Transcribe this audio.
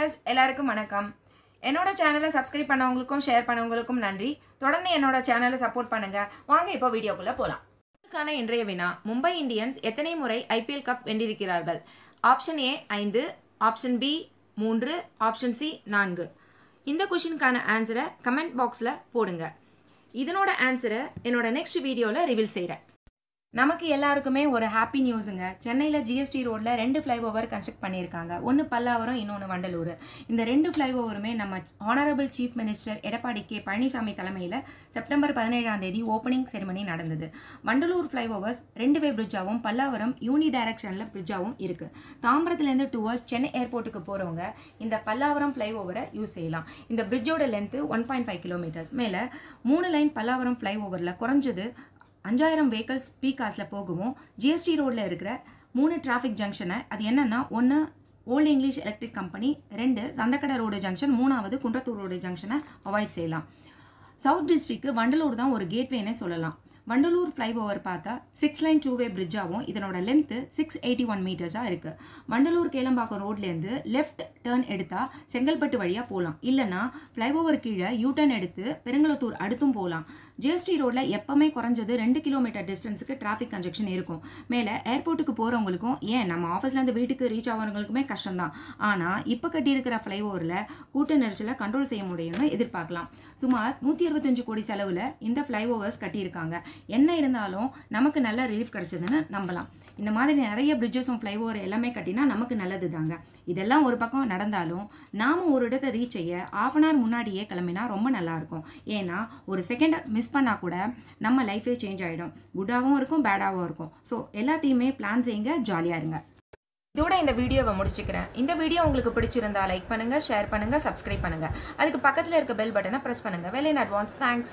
viewers எல்லாருக்கும் வணக்கம் என்னோட சேனலை சப்ஸ்கிரைப் பண்ணவங்களுக்கும் ஷேர் பண்ணவங்களுக்கும் நன்றி தொடர்ந்து என்னோட சேனலை சப்போர்ட் பண்ணுங்க வாங்க இப்போ வீடியோக்குள்ள போலாம் உங்களுக்கான இன்றைய வினா மும்பை இந்தியன்ஸ் எத்தனை முறை ஐபிஎல் கப் வென்றிருக்கிறார்கள் ஆப்ஷன் ஏ ஐந்து ஆப்ஷன் பி மூன்று ஆப்ஷன் சி நான்கு இந்த கொஷினுக்கான ஆன்சரை கமெண்ட் பாக்ஸில் போடுங்க இதனோட ஆன்சரை என்னோட நெக்ஸ்ட் வீடியோவில் ரிவீல் செய்கிறேன் நமக்கு எல்லாருக்குமே ஒரு ஹாப்பி நியூஸுங்க சென்னையில் ஜிஎஸ்டி ரோட்டில் ரெண்டு ஃப்ளைஓவர் கன்ஸ்ட்ரக்ட் பண்ணியிருக்காங்க ஒன்று பல்லாவரம் இன்னொன்று வண்டலூர் இந்த ரெண்டு ஃப்ளைஓவருமே நம்ம honourable chief minister Edappadi K Palaniswami தலைமையில் செப்டம்பர் பதினேழாம் தேதி ஓப்பனிங் செரிமனி நடந்தது வண்டலூர் ஃப்ளைஓவர்ஸ் ரெண்டு வே பிரிட்ஜாவும் பல்லாவரம் யூனி டைரக்ஷனில் பிரிட்ஜாவும் இருக்குது தாம்பரத்துலேருந்து டூவர்ஸ் சென்னை ஏர்போர்ட்டுக்கு போகிறவங்க இந்த பல்லாவரம் ஃப்ளைஓவரை யூஸ் செய்யலாம் இந்த பிரிட்ஜோட length one point five kilometres மேலே மூணு லைன் பல்லாவரம் ஃப்ளைஓவரில் குறைஞ்சது அஞ்சாயிரம் வெஹிக்கல்ஸ் பீ காசில் போகவும் ஜிஎஸ்டி ரோடில் இருக்கிற மூணு டிராஃபிக் ஜங்ஷனை அது என்னென்னா ஒன்று ஓல்டு இங்கிலீஷ் எலக்ட்ரிக் கம்பெனி ரெண்டு சந்தக்கடை ரோடு ஜங்ஷன் மூணாவது குன்றத்தூர் ரோடு ஜங்ஷனை அவாய்ட் செய்யலாம் சவுத் டிஸ்ட்ரிக்ட் வண்டலூர் தான் ஒரு கேட்வேனே சொல்லலாம் வண்டலூர் ஃப்ளைஓவர் பார்த்தா சிக்ஸ் லைன் டூ வே பிரிட்ஜாகவும் இதனோட லென்த்து சிக்ஸ் எயிட்டி ஒன் மீட்டர்ஸாக இருக்குது வண்டலூர் கேளம்பாக்கம் ரோட்லேருந்து லெஃப்ட் டேர்ன் எடுத்தால் செங்கல்பட்டு வழியாக போகலாம் இல்லைனா ஃப்ளைஓவர் கீழே யூ டர்ன் எடுத்து பெருங்கலத்தூர் அடுத்தும் போகலாம் ஜிஎஸ்டி ரோட்டில் எப்பவுமே குறைஞ்சது ரெண்டு கிலோமீட்டர் டிஸ்டன்ஸுக்கு டிராஃபிக் கன்ஜெக்ஷன் இருக்கும் மேலே ஏர்போர்ட்டுக்கு போகிறவங்களுக்கும் ஏன் நம்ம ஆஃபீஸ்லேருந்து வீட்டுக்கு ரீச் ஆகிறவங்களுக்குமே கஷ்டம்தான் ஆனால் இப்போ கட்டியிருக்கிற ஃப்ளைஓவரில் கூட்ட நெரிசலை கண்ட்ரோல் செய்ய முடியும்னு எதிர்பார்க்கலாம் சுமார் நூற்றி இருபத்தஞ்சு கோடி செலவில் இந்த ஃப்ளைஓவர்ஸ் கட்டியிருக்காங்க என்ன இருந்தாலும் நமக்கு நல்ல ரிலீஃப் கிடைச்சதுன்னு நம்பலாம் இந்த மாதிரி நிறைய பிரிட்ஜஸும் ஃப்ளைஓவர் எல்லாமே கட்டினா நமக்கு நல்லது தாங்க இதெல்லாம் ஒரு பக்கம் நடந்தாலும் நாம ஒரு இடத்தை ரீச் செய்ய ஆஃப் அன் ஹவர் முன்னாடியே கிளம்பினா ரொம்ப நல்லா இருக்கும் ஏன்னா ஒரு செகண்ட் மிஸ் பண்ணால் கூட நம்ம லைஃபே சேஞ்ச் ஆகிடும் குட்டாகவும் இருக்கும் பேடாகவும் இருக்கும் ஸோ எல்லாத்தையுமே பிளான் செய்யுங்க ஜாலியாக இருங்க இதோட இந்த வீடியோவை முடிச்சுக்கிறேன் இந்த வீடியோ உங்களுக்கு பிடிச்சிருந்தா லைக் பண்ணுங்க ஷேர் பண்ணுங்க சப்ஸ்கிரைப் பண்ணுங்க அதுக்கு பக்கத்தில் இருக்க பெல் பட்டனை ப்ரெஸ் பண்ணுங்க வெல் இன் அட்வான்ஸ் தேங்க்ஸ்